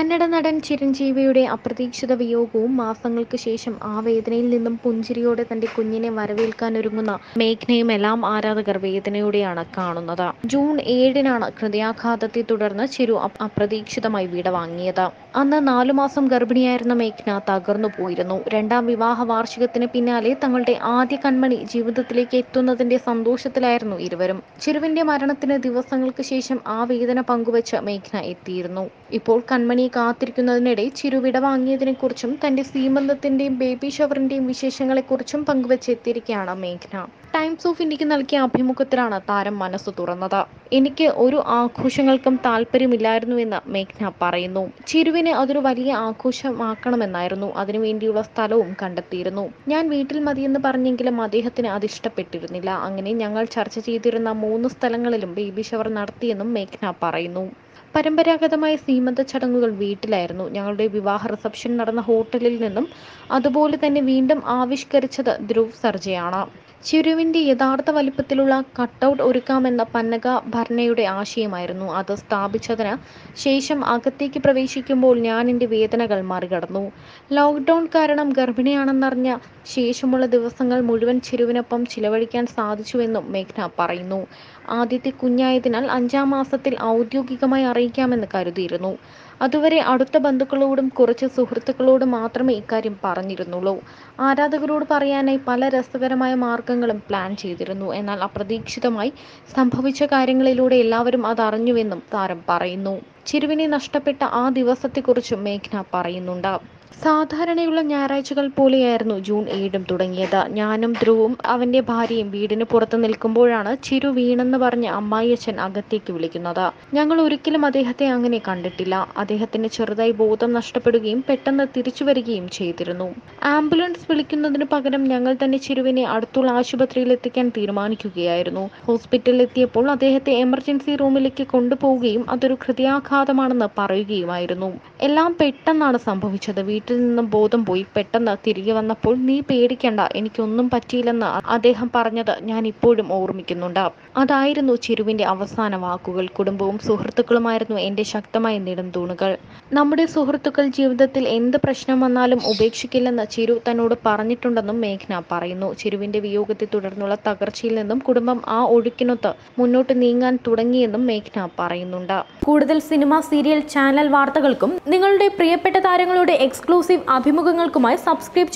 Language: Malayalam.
കന്നഡ നടൻ ചിരഞ്ജീവിയുടെ അപ്രതീക്ഷിത വിയോഗവും മാസങ്ങൾക്ക് ശേഷം ആ വേദനയിൽ നിന്നും പുഞ്ചിരിയോടെ തന്റെ കുഞ്ഞിനെ വരവേൽക്കാനൊരുങ്ങുന്ന മേഘ്നയും എല്ലാം ആരാധകർ വേദനയോടെയാണ് കാണുന്നത് ജൂൺ ഏഴിനാണ് ഹൃദയാഘാതത്തെ തുടർന്ന് ചിരു അ- അപ്രതീക്ഷിതമായി വിടവാങ്ങിയത് അന്ന് നാലു മാസം ഗർഭിണിയായിരുന്ന മേഘ്ന തകർന്നു പോയിരുന്നു രണ്ടാം വിവാഹ വാർഷികത്തിന് പിന്നാലെ തങ്ങളുടെ ആദ്യ കൺമണി ജീവിതത്തിലേക്ക് എത്തുന്നതിന്റെ സന്തോഷത്തിലായിരുന്നു ഇരുവരും ചിരുവിന്റെ മരണത്തിന് ദിവസങ്ങൾക്ക് ശേഷം ആ വേദന പങ്കുവച്ച് മേഘ്ന എത്തിയിരുന്നു ഇപ്പോൾ കൺമണിയെ കാത്തിരിക്കുന്നതിനിടെ ചിരുവിട വാങ്ങിയതിനെക്കുറിച്ചും തന്റെ സീമന്തത്തിന്റെയും ബേബി ഷവറിന്റെയും വിശേഷങ്ങളെക്കുറിച്ചും പങ്കുവച്ചെത്തിയിരിക്കുകയാണ് മേഘ്ന ടൈംസ് ഓഫ് ഇന്ത്യക്ക് നൽകിയ അഭിമുഖത്തിലാണ് താരം മനസ്സ് തുറന്നത് എനിക്ക് ഒരു ആഘോഷങ്ങൾക്കും താല്പര്യമില്ലായിരുന്നുവെന്ന് മേഘ്ന പറയുന്നു ചിരുവിന് അതൊരു വലിയ ആഘോഷമാക്കണമെന്നായിരുന്നു അതിനുവേണ്ടിയുള്ള സ്ഥലവും കണ്ടെത്തിയിരുന്നു ഞാൻ വീട്ടിൽ മതിയെന്ന് പറഞ്ഞെങ്കിലും അദ്ദേഹത്തിന് അത് ഇഷ്ടപ്പെട്ടിരുന്നില്ല അങ്ങനെ ഞങ്ങൾ ചർച്ച ചെയ്തിരുന്ന മൂന്ന് സ്ഥലങ്ങളിലും ബേബി ഷവർ നടത്തിയെന്നും മേഘ്ന പറയുന്നു പരമ്പരാഗതമായ സീമന്ത ചടങ്ങുകൾ വീട്ടിലായിരുന്നു ഞങ്ങളുടെ വിവാഹ റിസപ്ഷൻ നടന്ന ഹോട്ടലിൽ നിന്നും അതുപോലെ തന്നെ വീണ്ടും ആവിഷ്കരിച്ചത് ധ്രുവ് സർജയാണ് ചിരുവിന്റെ യഥാർത്ഥ വലിപ്പത്തിലുള്ള കട്ടൗട്ട് ഒരുക്കാമെന്ന പന്നക ഭരണയുടെ ആശയമായിരുന്നു അത് സ്ഥാപിച്ചതിന് ശേഷം അകത്തേക്ക് പ്രവേശിക്കുമ്പോൾ ഞാൻ എൻ്റെ വേദനകൾ മറികടന്നു ലോക്ക്ഡൗൺ കാരണം ഗർഭിണിയാണെന്നറിഞ്ഞ ശേഷമുള്ള ദിവസങ്ങൾ മുഴുവൻ ചിരുവിനൊപ്പം ചിലവഴിക്കാൻ സാധിച്ചുവെന്നും മേഘ്ന പറയുന്നു ആദ്യത്തെ കുഞ്ഞായതിനാൽ അഞ്ചാം മാസത്തിൽ ഔദ്യോഗികമായി അറിയിക്കാമെന്ന് കരുതിയിരുന്നു അതുവരെ അടുത്ത ബന്ധുക്കളോടും കുറച്ച് സുഹൃത്തുക്കളോടും മാത്രമേ ഇക്കാര്യം പറഞ്ഞിരുന്നുള്ളൂ ആരാധകരോട് പറയാനായി പല രസകരമായ മാർഗങ്ങളും പ്ലാൻ ചെയ്തിരുന്നു എന്നാൽ അപ്രതീക്ഷിതമായി സംഭവിച്ച കാര്യങ്ങളിലൂടെ എല്ലാവരും അത് അറിഞ്ഞുവെന്നും താരം പറയുന്നു ചിരുവിനെ നഷ്ടപ്പെട്ട ആ ദിവസത്തെക്കുറിച്ചും മേഘ്ന പറയുന്നുണ്ട് സാധാരണയുള്ള ഞായറാഴ്ചകൾ പോലെയായിരുന്നു ജൂൺ ഏഴും തുടങ്ങിയത് ഞാനും ധ്രുവും അവന്റെ ഭാര്യയും വീടിന് പുറത്ത് നിൽക്കുമ്പോഴാണ് ചിരു വീണെന്ന് പറഞ്ഞ് അമ്മായിയച്ഛൻ അകത്തേക്ക് വിളിക്കുന്നത് ഞങ്ങൾ ഒരിക്കലും അദ്ദേഹത്തെ അങ്ങനെ കണ്ടിട്ടില്ല അദ്ദേഹത്തിന് ചെറുതായി ബോധം നഷ്ടപ്പെടുകയും പെട്ടെന്ന് തിരിച്ചു വരികയും ചെയ്തിരുന്നു ആംബുലൻസ് വിളിക്കുന്നതിന് പകരം ഞങ്ങൾ തന്നെ ചിരുവിനെ അടുത്തുള്ള ആശുപത്രിയിൽ എത്തിക്കാൻ തീരുമാനിക്കുകയായിരുന്നു ഹോസ്പിറ്റലിൽ എത്തിയപ്പോൾ അദ്ദേഹത്തെ എമർജൻസി റൂമിലേക്ക് കൊണ്ടുപോവുകയും അതൊരു ഹൃദയാഘാതമാണെന്ന് പറയുകയുമായിരുന്നു എല്ലാം പെട്ടെന്നാണ് സംഭവിച്ചത് വീട്ടിൽ നിന്നും ബോധം പോയി പെട്ടെന്ന് തിരികെ വന്നപ്പോൾ നീ പേടിക്കണ്ട എനിക്കൊന്നും പറ്റിയില്ലെന്ന് അദ്ദേഹം പറഞ്ഞത് ഞാൻ ഇപ്പോഴും ഓർമ്മിക്കുന്നുണ്ട് അതായിരുന്നു ചിരുവിന്റെ അവസാന വാക്കുകൾ കുടുംബവും സുഹൃത്തുക്കളുമായിരുന്നു എൻ്റെ ശക്തമായ നെടുംതൂണുകൾ നമ്മുടെ സുഹൃത്തുക്കൾ ജീവിതത്തിൽ എന്ത് പ്രശ്നം വന്നാലും ഉപേക്ഷിക്കില്ലെന്ന് ചിരു തന്നോട് പറഞ്ഞിട്ടുണ്ടെന്നും മേഘ്ന പറയുന്നു ചിരുവിന്റെ വിയോഗത്തെ തുടർന്നുള്ള തകർച്ചയിൽ നിന്നും കുടുംബം ആ ഒഴുക്കിനൊത്ത് മുന്നോട്ട് നീങ്ങാൻ തുടങ്ങിയെന്നും മേഘ്ന പറയുന്നുണ്ട് കൂടുതൽ സിനിമ സീരിയൽ ചാനൽ വാർത്തകൾക്കും നിങ്ങളുടെ പ്രിയപ്പെട്ട താരങ്ങളുടെ എക്സ്ക്ലൂസീവ് അഭിമുഖങ്ങൾക്കുമായി സബ്സ്ക്രൈബ്